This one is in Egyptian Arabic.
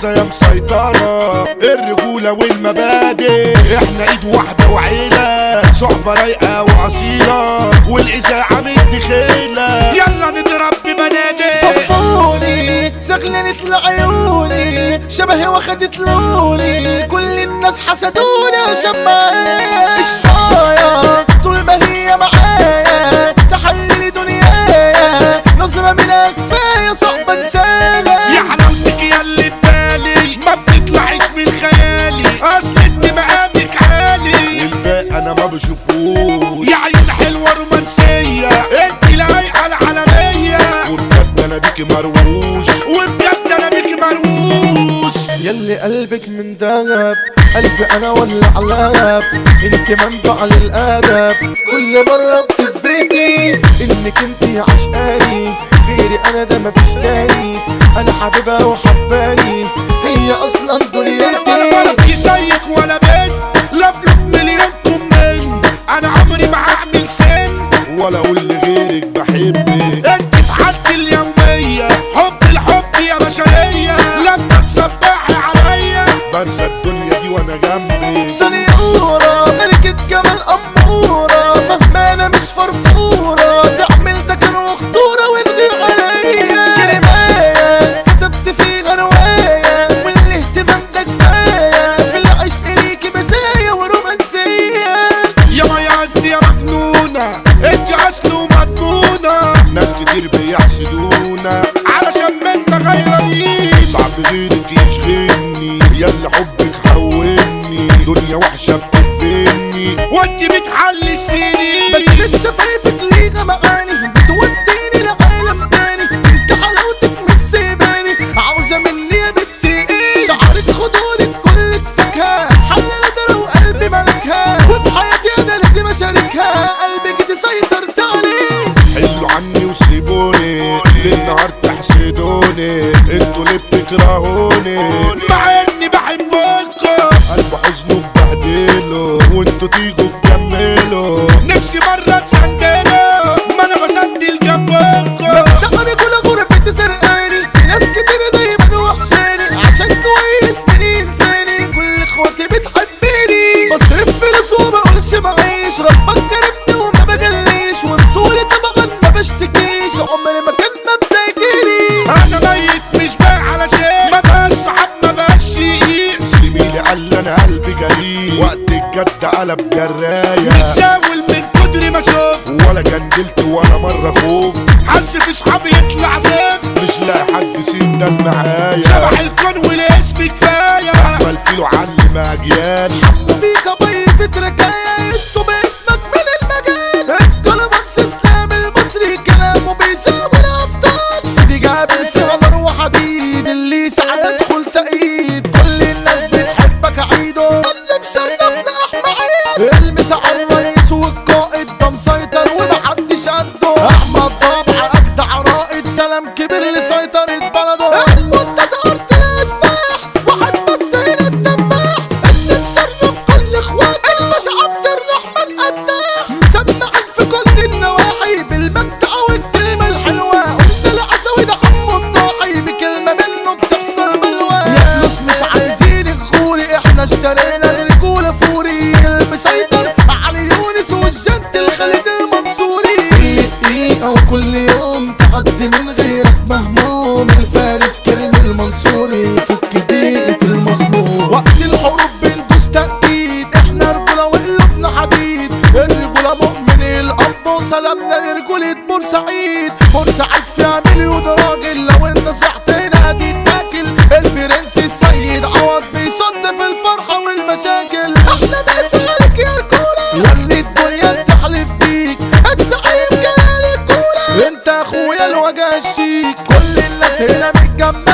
العزة يا مسيطرة الرجولة والمبادئ احنا ايد واحدة وعيلة صحبة رايقة وأصيلة والإذاعة مدخيلة يلا نضرب ببنادق طفوني زغللت لعيوني شبهي واخدت لوني كل الناس حسدوني عشان معايا اشطايا طول ما هي معايا تحللي دنيايا نظرة منها كفاية صعبة انساها يا حلاوتك يا اللي ببالي ما بتطلعيش من خيالي اصل انت مقامك عالي والباقي انا ما بشوفوش يا عيون حلوه رومانسيه انت لايقه العالميه وبجد انا بيكي مروش وبجد انا بيكي مروش يلي قلبك من دهب قلبي انا ولا علاب انت منبع للادب كل مرة بتثبتي انك انت عشقاني غيري انا ده مفيش تاني انا حبيبها وحباني هي اصلا ولا ولا دنيتي في زيك ولا بنت لفلف مليون كومنت انا عمري ما هعمل سن ولا اقول لغيرك بحبك انت في حالتي اليوميه حب الحب يا بشريه لما تصبحي عليا بنسى الدنيا دي وانا جنبك سنيورة ملكة جمال أمورة فهمانة مش فرفورة تعمل ده كان خطورة والغير عليا كرماية كتبت فيها رواية والاهتمام ده كفاية في العشق ليكي مزايا ورومانسية يا ما انت يا مجنونه انت اصل ومضمونه ناس كتير بيحسدونا علشان منا غيرانين صعب غيرك يشغلني يلا حبك حولني دنيا وحشه بتدفني وانت بتحلي السنين بس انت شفايفك ليها معاني بتوديني لعالم تاني انت حلاوتك مش سيباني عاوزة مني يا بنتي ايه شعرك خدودك كلك فاكهة حلال درى وقلبي ملكها وفي حياتي انا لازم اشاركها قلبك تسيطرت عليه حلوا عني وسيبوني للنهار تحسدوني انتوا اللي بتكرهوني مع اني بحبكم قلب حزن وبهدله وانتوا تيجوا تكملوا نفسي مرة تسندلوا ما انا بسندل جنبكم تعالي كل غربتي سرقاني في ناس كتير دايما وحشاني عشان كويس من انساني كل اخواتي بتحبني بصرف فلوس ومقولش معيش ربك كرمني وما بجليش وانتولي طبعا ما بشتكيش عمري ما كان مبدا يجيلي انا ميت مش بايع على شيء ما بقاش صحاب ما بقاش شقيق زميلي قال لي انا قلبي جريء وقت الجد قلب جرايه متساول من كتر ما شوف ولا جندلت ولا مره خوف حس في صحابي يطلع زيف مش لاقي حد سين ده معايا شبح الكون والاسم كفايه احمل فيلو علم اجيال بيك ابي في تركايا يشتو باسمك من المجال الكلامكس اسلام المصري كلامه بيساوي الابطال سيدي جابر في عمر وحديد اللي سعى يدخل تأييد كل الناس بتحبك عيدو اللي مشرفنا احمى عيد المس على الرئيس والقائد ده مسيطر ومحدش قده احمد طبع اجدع رائد سلام كبير لسيطرة بلده المنتزه ارض الاشباح واحد بس هنا الدباح اللي مشرف كل اخواته المش عبد الرحمن قداح مسمعين في كل النواحي بالمبدع والكلمة الحلوة قلنا العسوي ده حمو الضاحي بكلمة منه بتحصل بلوى يا فلوس مش عايزين الغوري احنا اشترينا الرجولة فوري المسيطر علي يونس والجد الخالد المنصوري كل دقيقة وكل يوم تعدي من غيرك مهموم الفارس كريم المنصوري فك دقيقة المظلوم وقت الحروب بندوس تأكيد احنا رجولة وقلوبنا حديد الرجولة مؤمن الأب وسلامنا لرجولة بورسعيد بورسعيد فيها مليون راجل لو انت صحت هنا هتتاكل البرنس السيد عوض بيصد في الفرحة والمشاكل احلى ناس عليك يا رجولة يلي الدنيا تحلف بيك الزعيم جلال الكورة انت اخويا الوجه الشيك كل الناس هنا متجمعة